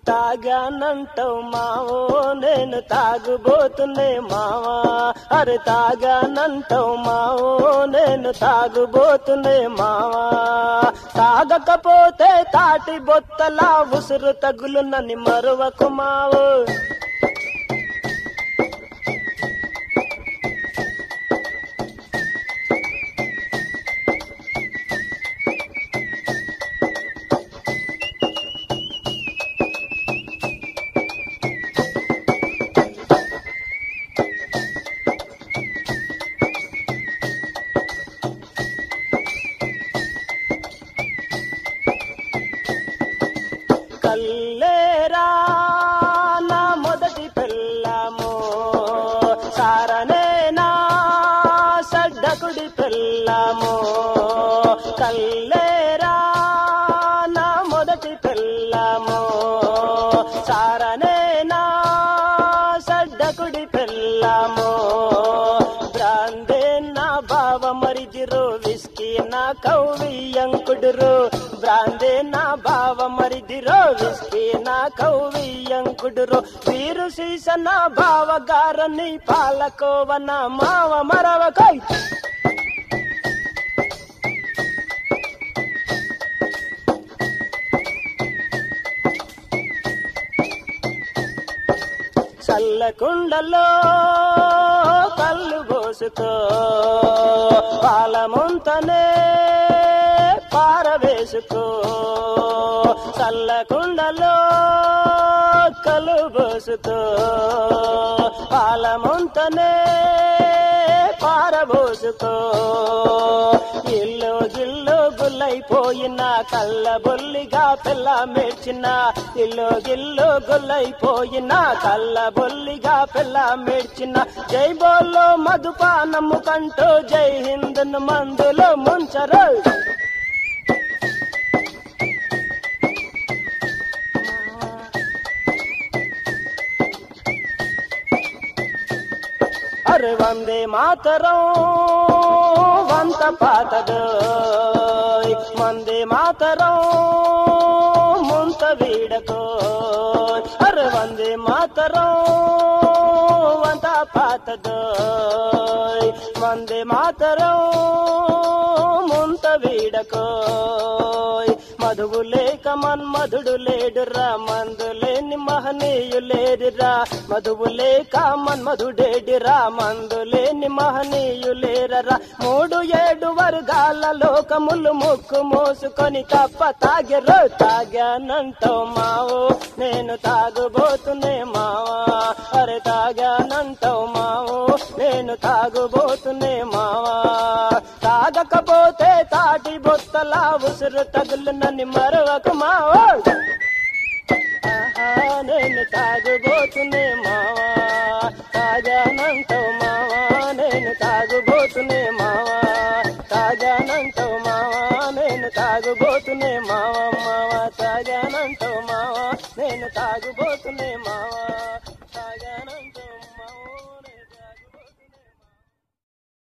తాగానంటావు Mao నేను తాగుబోతున్నే మావా అరే తాగానంటావు మావో నేను తాగుబోతున్నే మావా తాగకపోతే తాటి బొత్తలా ఉసురు తగులునని మరువకు మావో కల్లేరా నా మొదటి పెళ్ళాము సారనే నా సడ్డకుడి పెళ్ళాము కల్లేరా నా మొదటి పెళ్ళాము సారనే నా సడ్డకుడి పెళ్ళాము బ్రాందే నా బావ మరిదిరు విస్కీ నా కౌవియంకుడురు బ్రాందే నా బావ మరిదిరో విస్కీ నా కౌవియంకుడురు వీరు సీస నా బావ గారని పాలకోవ నా మావ మరవకై చల్లకుండలో కళ్ళు పోసుకో పాలముంతనే పారవేసుకో చల్లకుండలో కళ్ళు పోసుకో పాలముంతనే పారబోసుకో ఇల్లు గిల్లు గుల్లైపోయిన కళ్ళ బొల్లిగా పిల్ల మేడ్చిన ఇల్లు గిల్లు గుల్లైపోయిన కళ్ళ బొల్లిగా పిల్ల మేడ్చిన జై బోల్లో మధుపానము కంటూ జై హిందును మందులో ముంచరు అరే వందే మాతరం వంత పాతదు వందే మాతరం ముంత వీడకో అరే వందే మాతరం వంత పాతదు వందే మాతరం ముంత వీడకో మధువు లేక మన్మధుడు లేడురా మందు లేని మహనీయు లేరురా మధువు లేక మన్మధుడేడిరా మందు లేని మహనీయు లేరరా మూడు ఏడు వర్గాల లోకములు ముక్కు మోసుకొని తప్ప తాగెరు తాగానంటో మావో నేను తాగుబోతునే మావా అరే తాగానంటో మావో నేను తాగుబోతునే మావా తాగకపోతే తాటి బొత్తలా ఉసురు తగులునని మరొక మావో ఆహా, నేను తాగుబోతునే మావా తాగానంటావు మావా నేను తాగుబోతునే మావా తాగానంటావు మావా నేను తాగుబోతునే మావా మావా తాగానంటావు మావా నేను తాగుబోతునే మావా